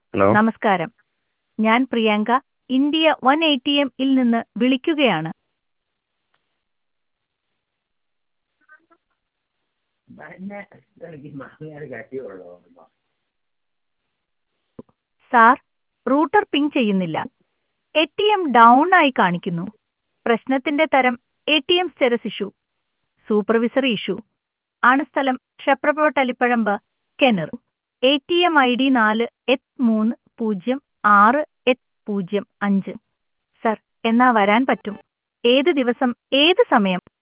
hello നമസ്കാരം ഞാൻ Priyanka India One A T എമ്മിൽ നിന്ന് വിളിക്കുകയാണ് സാർ റൂട്ടർ പിങ് ചെയ്യുന്നില്ല എ ടി എം ഡൗൺ ആയി കാണിക്കുന്നു പ്രശ്നത്തിന്റെ തരം A T M status issue supervisory issue ആണ് സ്ഥലം ഷെപ്രപ്പോട്ട് അലിപ്പഴമ്പ് കെനർ A T M I D നാല് എട്ട് മൂന്ന് പൂജ്യം ആറ് എട്ട് പൂജ്യം അഞ്ച് സർ എന്നാ വരാൻ പറ്റും ഏത് ദിവസം ഏത് സമയം